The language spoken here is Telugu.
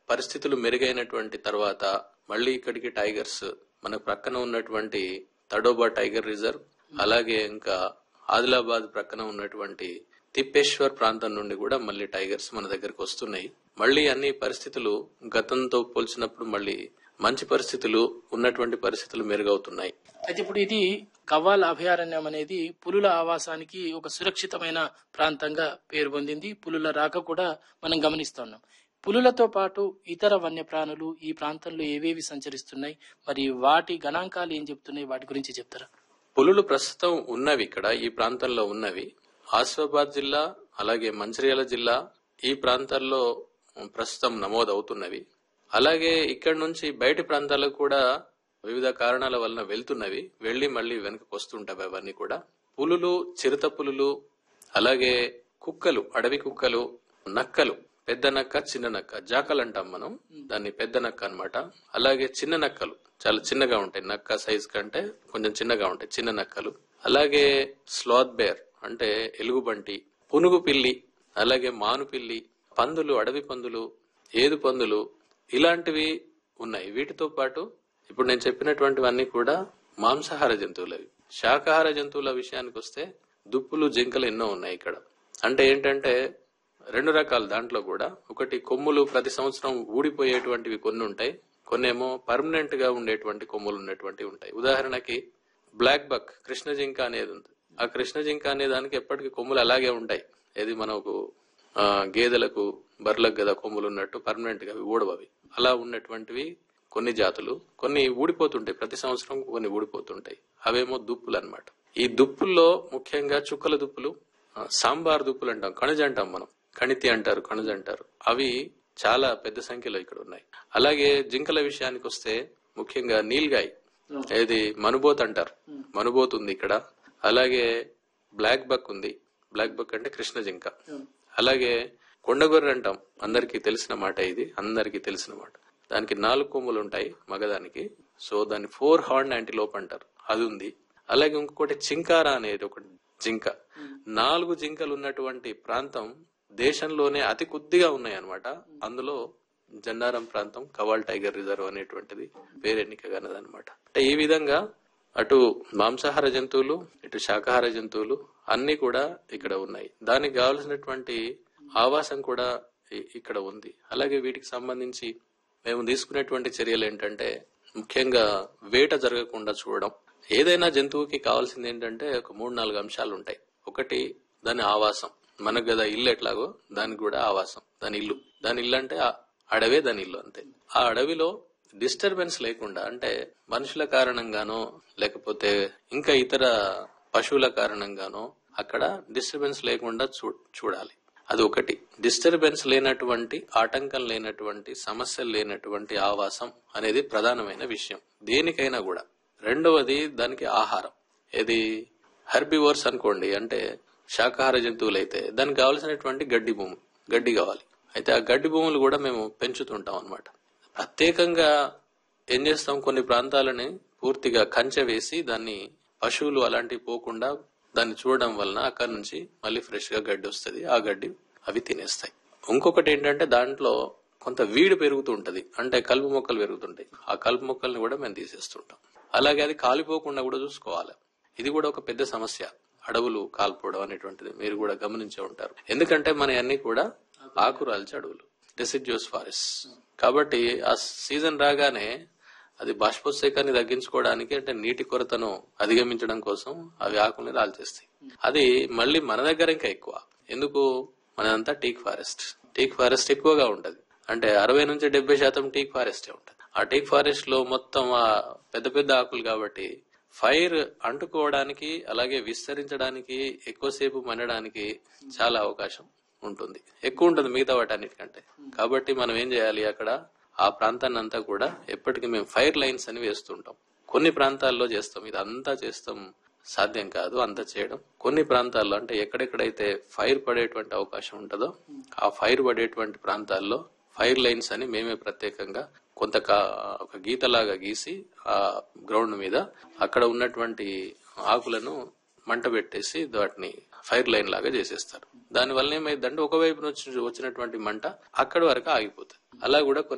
పరిస్థితులు మెరుగైనటువంటి తర్వాత మళ్ళీ ఇక్కడికి టైగర్స్ మన ప్రక్కన ఉన్నటువంటి తడోబా టైగర్ రిజర్వ్ అలాగే ఇంకా ఆదిలాబాద్ ప్రక్కన ఉన్నటువంటి తిప్పేశ్వర్ ప్రాంతం నుండి కూడా మళ్ళీ టైగర్స్ మన దగ్గరకు వస్తున్నాయి మళ్ళీ అన్ని పరిస్థితులు గతంతో పోల్చినప్పుడు మళ్ళీ మంచి పరిస్థితులు ఉన్నటువంటి పరిస్థితులు మెరుగవుతున్నాయి అయితే ఇప్పుడు ఇది కవ్వాల్ అభయారణ్యం అనేది పులుల ఆవాసానికి ఒక సురక్షితమైన ప్రాంతంగా పేరు పొందింది పులుల రాక కూడా మనం గమనిస్తున్నాం పులులతో పాటు ఇతర వన్యప్రాణులు ఈ ప్రాంతంలో ఏవేవి సంచరిస్తున్నాయి మరి వాటి గణాంకాలు ఏం చెప్తున్నాయి వాటి గురించి చెప్తారా పులులు ప్రస్తుతం ఉన్నవి ఇక్కడ ఈ ప్రాంతంలో ఉన్నవి ఆసిఫాబాద్ జిల్లా అలాగే మంచిర్యాల జిల్లా ఈ ప్రాంతాల్లో ప్రస్తుతం నమోదవుతున్నవి అలాగే ఇక్కడ నుంచి బయటి ప్రాంతాలకు కూడా వివిధ కారణాల వలన వెళ్తున్నవి వెళ్లి మళ్ళీ వెనక్కి వస్తుంటవి అవన్నీ కూడా పులులు చిరుత పులులు అలాగే కుక్కలు అడవి కుక్కలు నక్కలు పెద్ద నక్క చిన్న నక్క జాకలు అంటాం మనం దాన్ని పెద్ద నక్క అన్నమాట అలాగే చిన్న నక్కలు చాలా చిన్నగా ఉంటాయి నక్క సైజ్ కంటే కొంచెం చిన్నగా ఉంటాయి చిన్న నక్కలు అలాగే స్లాత్ బేర్ అంటే ఎలుగుబంటి పునుగు పిల్లి అలాగే మాను పిల్లి పందులు అడవి పందులు ఏదు పందులు ఇలాంటివి ఉన్నాయి వీటితో పాటు ఇప్పుడు నేను చెప్పినటువంటివన్నీ కూడా మాంసాహార జంతువులవి శాకాహార జంతువుల విషయానికి వస్తే దుప్పులు జింకలు ఎన్నో ఉన్నాయి ఇక్కడ అంటే ఏంటంటే రెండు రకాలు దాంట్లో కూడా ఒకటి కొమ్ములు ప్రతి సంవత్సరం ఊడిపోయేటువంటివి కొన్ని ఉంటాయి కొన్నేమో పర్మనెంట్ గా ఉండేటువంటి కొమ్ములు ఉన్నటువంటివి ఉంటాయి ఉదాహరణకి బ్లాక్ బక్ కృష్ణ జింక అనేది ఉంది ఆ కృష్ణ జింక అనే దానికి ఎప్పటికీ కొమ్ములు అలాగే ఉంటాయి ఏది మనకు ఆ, గేదెలకు బర్రెలకు గదా కొమ్ములు ఉన్నట్టు పర్మనెంట్ గా అవి ఊడవవి అలా ఉన్నటువంటివి కొన్ని జాతులు కొన్ని ఊడిపోతుంటాయి ప్రతి సంవత్సరం కొన్ని ఊడిపోతుంటాయి అవేమో దుప్పులు అన్నమాట ఈ దుప్పుల్లో ముఖ్యంగా చుక్కల దుప్పులు ఆ, సాంబార్ దుప్పులు అంటాం కణజ అంటాం మనం కణితి అంటారు కణజ అంటారు అవి చాలా పెద్ద సంఖ్యలో ఇక్కడ ఉన్నాయి అలాగే జింకల విషయానికి వస్తే ముఖ్యంగా నీల్గాయ్ ఏది మనుబోత్ అంటారు మనుబోత్ ఉంది ఇక్కడ అలాగే బ్లాక్ బక్ ఉంది బ్లాక్ బక్ అంటే కృష్ణ జింక అలాగే కొండగొర్రె అంటాం అందరికీ తెలిసిన మాట ఇది అందరికీ తెలిసిన మాట దానికి నాలుగు కొమ్ములు ఉంటాయి మగదానికి సో దాన్ని ఫోర్ హార్న్ యాంటీలోప్ అంటారు అది ఉంది అలాగే ఇంకొకటి చింకారా అనేది ఒక జింక నాలుగు జింకలు ఉన్నటువంటి ప్రాంతం దేశంలోనే అతి కొద్దిగా ఉన్నాయి అన్నమాట అందులో జన్నారం ప్రాంతం కవాల్ టైగర్ రిజర్వ్ అనేటువంటిది పేరెన్నికగానదనమాట అంటే ఈ విధంగా అటు మాంసాహార జంతువులు ఇటు శాకాహార జంతువులు అన్ని కూడా ఇక్కడ ఉన్నాయి దానికి కావలసినటువంటి ఆవాసం కూడా ఇ- ఇక్కడ ఉంది అలాగే వీటికి సంబంధించి మేము తీసుకునేటువంటి చర్యలు ఏంటంటే ముఖ్యంగా వేట జరగకుండా చూడడం ఏదైనా జంతువుకి కావాల్సింది ఏంటంటే ఒక మూడు నాలుగు అంశాలు ఉంటాయి ఒకటి దాని ఆవాసం మనకు కదా ఇల్లు ఎట్లాగో దానికి కూడా ఆవాసం దాని ఇల్లు దాని ఇల్లు అంటే ఆ అడవే దాని ఇల్లు అంతే ఆ అడవిలో డిస్టర్బెన్స్ లేకుండా అంటే మనుషుల కారణంగానో లేకపోతే ఇంకా ఇతర పశువుల కారణంగానో అక్కడ డిస్టర్బెన్స్ లేకుండా చూ చూడాలి అది ఒకటి డిస్టర్బెన్స్ లేనటువంటి ఆటంకం లేనటువంటి సమస్యలు లేనటువంటి ఆవాసం అనేది ప్రధానమైన విషయం దేనికైనా కూడా రెండవది దానికి ఆహారం ఏది హెర్బివోర్స్ అనుకోండి అంటే శాకాహార జంతువులు అయితే దానికి కావలసినటువంటి గడ్డి భూమి గడ్డి కావాలి అయితే ఆ గడ్డి భూములు కూడా మేము పెంచుతుంటాం అన్నమాట ప్రత్యేకంగా ఏం చేస్తాం కొన్ని ప్రాంతాలని పూర్తిగా కంచె వేసి దాన్ని పశువులు అలాంటివి పోకుండా దాన్ని చూడడం వలన అక్కడ నుంచి మళ్ళీ ఫ్రెష్ గా గడ్డి వస్తుంది ఆ గడ్డి అవి తినేస్తాయి ఇంకొకటి ఏంటంటే దాంట్లో కొంత వీడు పెరుగుతూ ఉంటది అంటే కలుపు మొక్కలు పెరుగుతుంటాయి ఆ కలుపు మొక్కల్ని కూడా మేము తీసేస్తుంటాం అలాగే అది కాలిపోకుండా కూడా చూసుకోవాలి ఇది కూడా ఒక పెద్ద సమస్య అడవులు కాల్పోవడం అనేటువంటిది మీరు కూడా గమనించే ఉంటారు ఎందుకంటే మన అన్ని కూడా ఆకురాల్చే అడవులు డెసిడ్యూస్ ఫారెస్ట్ కాబట్టి ఆ సీజన్ రాగానే అది బాష్పోత్సేకాన్ని తగ్గించుకోవడానికి అంటే నీటి కొరతను అధిగమించడం కోసం అవి ఆకుల్ని రాల్చేస్తాయి అది మళ్ళీ మన దగ్గర ఇంకా ఎక్కువ ఎందుకు మనదంతా టీక్ ఫారెస్ట్ టీక్ ఫారెస్ట్ ఎక్కువగా ఉంటది అంటే అరవై నుంచి డెబ్బై శాతం టీక్ ఫారెస్టే ఉంటది ఆ టీక్ ఫారెస్ట్ లో మొత్తం ఆ పెద్ద పెద్ద ఆకులు కాబట్టి ఫైర్ అంటుకోవడానికి అలాగే విస్తరించడానికి ఎక్కువసేపు మండడానికి చాలా అవకాశం ఉంటుంది ఎక్కువ ఉంటుంది మిగతా వాటన్నిటికంటే కాబట్టి మనం ఏం చేయాలి అక్కడ ఆ ప్రాంతాన్ని అంతా కూడా ఎప్పటికీ మేము ఫైర్ లైన్స్ అని వేస్తుంటాం కొన్ని ప్రాంతాల్లో చేస్తాం ఇది అంతా చేస్తాం సాధ్యం కాదు అంత చేయడం కొన్ని ప్రాంతాల్లో అంటే ఎక్కడెక్కడైతే ఫైర్ పడేటువంటి అవకాశం ఉంటుందో ఆ ఫైర్ పడేటువంటి ప్రాంతాల్లో ఫైర్ లైన్స్ అని మేమే ప్రత్యేకంగా కొంత కా- ఒక గీతలాగా గీసి ఆ గ్రౌండ్ మీద అక్కడ ఉన్నటువంటి ఆకులను మంట పెట్టేసి వాటిని ఫైర్ లైన్ లాగా చేసేస్తారు దాని వల్ల ఏమైందంటే ఒకవైపు నుంచి వచ్చినటువంటి మంట అక్కడి వరకు ఆగిపోతుంది అలా కూడా కొన్ని